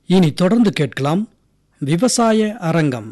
இனி தொடர்ந்து கேட்கலாம் விவசாய அரங்கம்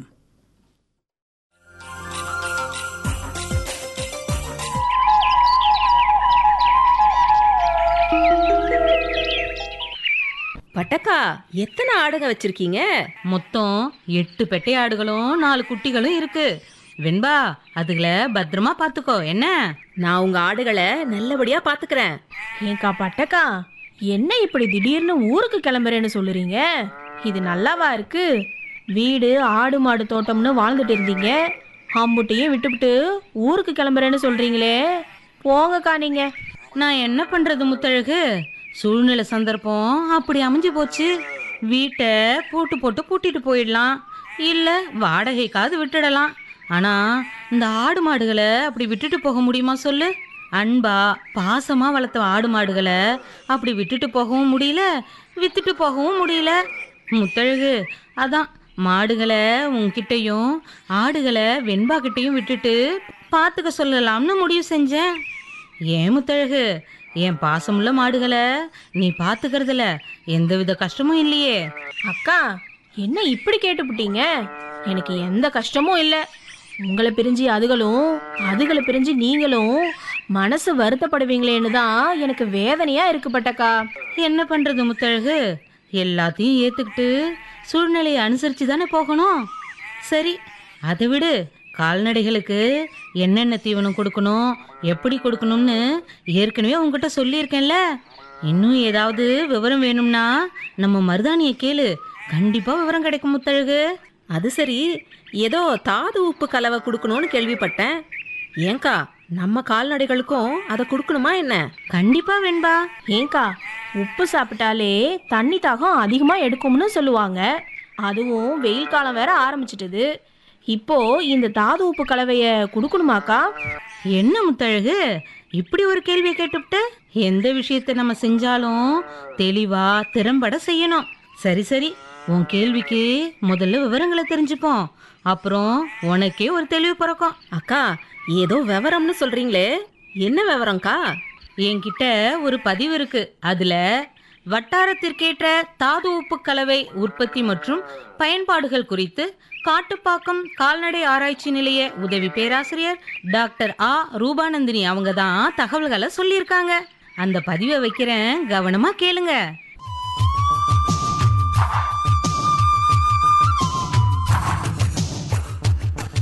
பட்டக்கா எத்தனை ஆடுங்க வச்சிருக்கீங்க மொத்தம் எட்டு பெட்டை ஆடுகளும் நாலு குட்டிகளும் இருக்கு வெண்பா அதுகளை பத்திரமா பாத்துக்கோ என்ன நான் உங்க ஆடுகளை நல்லபடியா பாத்துக்கிறேன் ஏங்கா பட்டக்கா என்ன இப்படி திடீர்னு ஊருக்கு கிளம்புறேன்னு சொல்லுறீங்க இது நல்லாவா இருக்கு வீடு ஆடு மாடு தோட்டம்னு வாழ்ந்துட்டு இருந்தீங்க அம்புட்டையும் விட்டுவிட்டு ஊருக்கு கிளம்புறேன்னு சொல்றீங்களே போங்கக்கா நீங்க நான் என்ன பண்றது முத்தழகு சூழ்நிலை சந்தர்ப்பம் அப்படி அமைஞ்சு போச்சு வீட்டை பூட்டு போட்டு பூட்டிட்டு போயிடலாம் இல்ல வாடகைக்காவது விட்டுடலாம் ஆனா இந்த ஆடு மாடுகளை அப்படி விட்டுட்டு போக முடியுமா சொல்லு அன்பா பாசமா வளர்த்த ஆடு மாடுகளை அப்படி விட்டுட்டு போகவும் முடியல வித்துட்டு போகவும் முடியல முத்தழகு அதான் மாடுகளை உன்கிட்டயும் ஆடுகளை வெண்பா கிட்டயும் விட்டுட்டு பார்த்துக்க சொல்லலாம்னு முடிவு செஞ்சேன் ஏன் முத்தழகு என் பாசமுள்ள மாடுகளை நீ பார்த்துக்கிறதுல எந்தவித கஷ்டமும் இல்லையே அக்கா என்ன இப்படி கேட்டுப்புட்டீங்க எனக்கு எந்த கஷ்டமும் இல்லை உங்களை பிரிஞ்சு அதுகளும் அதுகளை பிரிஞ்சு நீங்களும் மனசு வருத்தப்படுவீங்களேன்னு தான் எனக்கு வேதனையா இருக்கு பட்டக்கா என்ன பண்றது முத்தழகு எல்லாத்தையும் ஏத்துக்கிட்டு சூழ்நிலையை அனுசரிச்சு தானே போகணும் சரி அதை விடு கால்நடைகளுக்கு என்னென்ன தீவனம் கொடுக்கணும் எப்படி கொடுக்கணும்னு ஏற்கனவே உங்ககிட்ட சொல்லியிருக்கேன்ல இன்னும் ஏதாவது விவரம் வேணும்னா நம்ம மருதாணியை கேளு கண்டிப்பா விவரம் கிடைக்கும் முத்தழகு அது சரி ஏதோ தாது உப்பு கலவை கொடுக்கணும்னு கேள்விப்பட்டேன் ஏங்கா நம்ம கால்நடைகளுக்கும் அதை கொடுக்கணுமா என்ன கண்டிப்பா வெண்பா ஏங்கா உப்பு சாப்பிட்டாலே தண்ணி தாகம் அதிகமாக எடுக்கும்னு சொல்லுவாங்க அதுவும் வெயில் காலம் வேற ஆரம்பிச்சிட்டுது இப்போ இந்த தாது உப்பு கலவையை கொடுக்கணுமாக்கா என்ன முத்தழகு இப்படி ஒரு கேள்வியை கேட்டுவிட்டு எந்த விஷயத்தை நம்ம செஞ்சாலும் தெளிவா திறம்பட செய்யணும் சரி சரி உன் கேள்விக்கு முதல்ல விவரங்களை தெரிஞ்சுப்போம் அப்புறம் உனக்கே ஒரு தெளிவு பிறக்கும் அக்கா ஏதோ விவரம்னு சொல்றீங்களே என்ன விவரம்க்கா என்கிட்ட ஒரு பதிவு இருக்கு அதுல வட்டாரத்திற்கேற்ற தாது உப்பு கலவை உற்பத்தி மற்றும் பயன்பாடுகள் குறித்து காட்டுப்பாக்கம் கால்நடை ஆராய்ச்சி நிலைய உதவி பேராசிரியர் டாக்டர் ஆ ரூபானந்தினி அவங்க தான் தகவல்களை சொல்லியிருக்காங்க அந்த பதிவை வைக்கிறேன் கவனமா கேளுங்க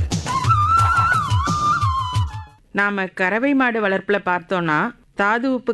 நாம கறவை மாடு வளர்ப்புல பார்த்தோம்னா தாது உப்பு